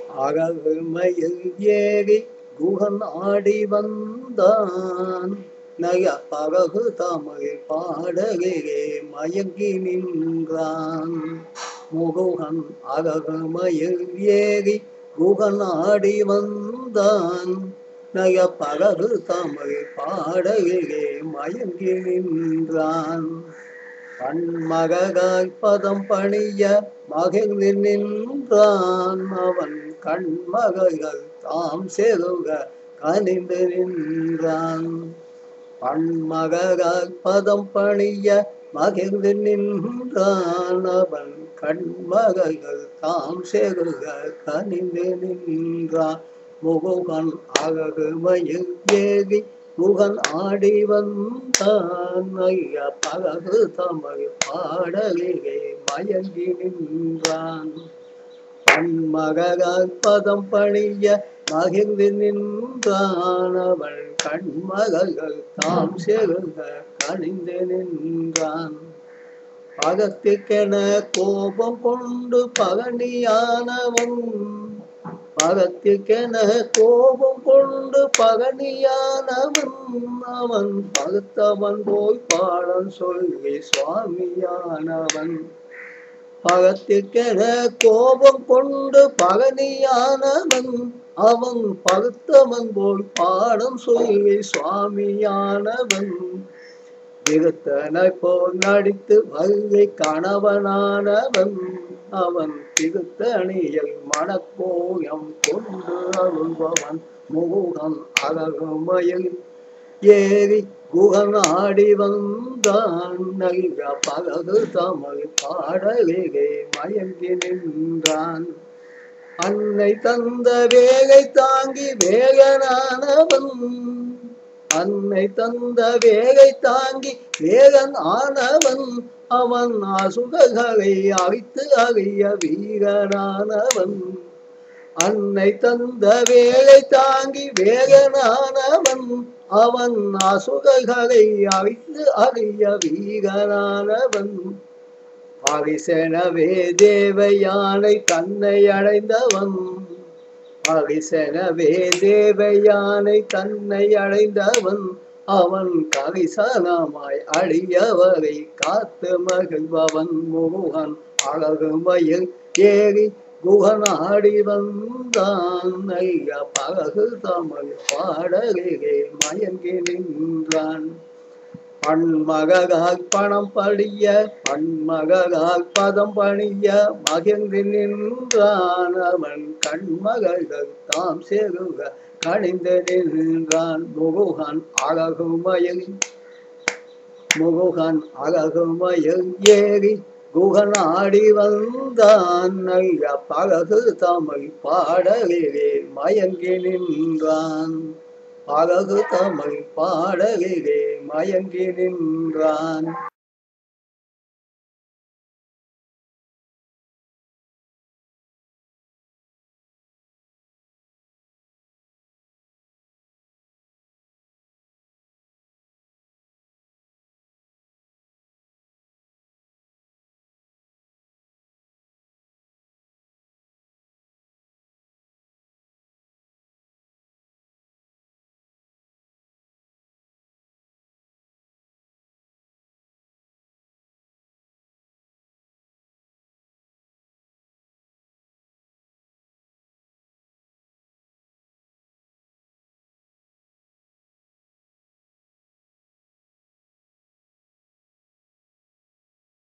அகமயில் ஏறி குகன் ஆடி வந்தான் நய பககு தமிழ் பாடகிலே மயங்கி நின்றான் முகுகன் அகமயில் ஏறி குகன் ஆடி வந்தான் நய பககு தமிழ் பாடகிலே மயங்கி நின்றான் கண்மகாய் பதம் பணிய மகிழ்ந்து நின்றான் அவன் கண்மகள் தாம் செருக கனிந்து நின்றான் கண்மகாய் பதம் பணிய மகிழ்ந்து நின்றான் அவன் கண்மகள் தாம் செருக கனிந்து நின்றான் முகுகன் அழகு மயில் ஏகி முகன் ஆடி வந்தான் ஐயா பககு தமிழ் பாடலிலே மயங்கி நின்றான் கண்மகாய் பதம் பணிய மகிழ்ந்து நின்றான் அவள் கண்மகள் தாம் செருக கணிந்து நின்றான் பகத்துக்கென கோபம் கொண்டு பகனியானவன் பகத்துக்கென கோபம் கொண்டு பகனியானவன் அவன் பகுத்தவன் போய் பாடம் சொல்லி சுவாமியானவன் பகத்துக்கென கோபம் கொண்டு பகனியானவன் அவன் பகுத்தவன் போய் பாடம் சொல்லி சுவாமியானவன் திருத்தனை போல் நடித்து வல்லை கணவனானவன் அவன் திருத்தணியில் மனக்கோயம் கொண்டு அருள்பவன் முகுகன் அழகுமயில் ஏறி குகன் ஆடி வந்தான் நல்க பககு தமிழ் பாடலிலே மயங்கி நின்றான் அன்னை தந்த வேலை தாங்கி வேகனானவன் அன்னை தந்த வேலை தாங்கி வேகன் ஆனவன் அவன் அசுககளை அழித்து அறிய வீரனானவன் அன்னை தந்த வேலை தாங்கி வேகனானவன் அவன் அசுககளை அழித்து அறிய வீரனானவன் பரிசெனவே தேவயானை தன்னை அடைந்தவன் பரிசெனவே தேவயானை தன்னை அடைந்தவன் அவன் கரிசனமாய் அழியவரை காத்து மகிழ்பவன் முருகன் அழகு மயில் ஏறி குகனாடி வந்தான் ஐய பழகு தமிழ் பாடலிலே மயங்கி நின்றான் பன்மகால் பணம் படிய பன்மகால் பதம் பணிய மகிழ்ந்து நின்றான் அவன் கண்மகள் தாம் செருக கணிந்து நின்றான் முருகன் அழகுமயில் முருகன் அழகுமயில் ஏறி குகன் ஆடி வந்தான் நல்ல பழகு தமிழ் பாடலிலே மயங்கி நின்றான் பழகு தமிழ் பாடலிலே மயங்கி நின்றான்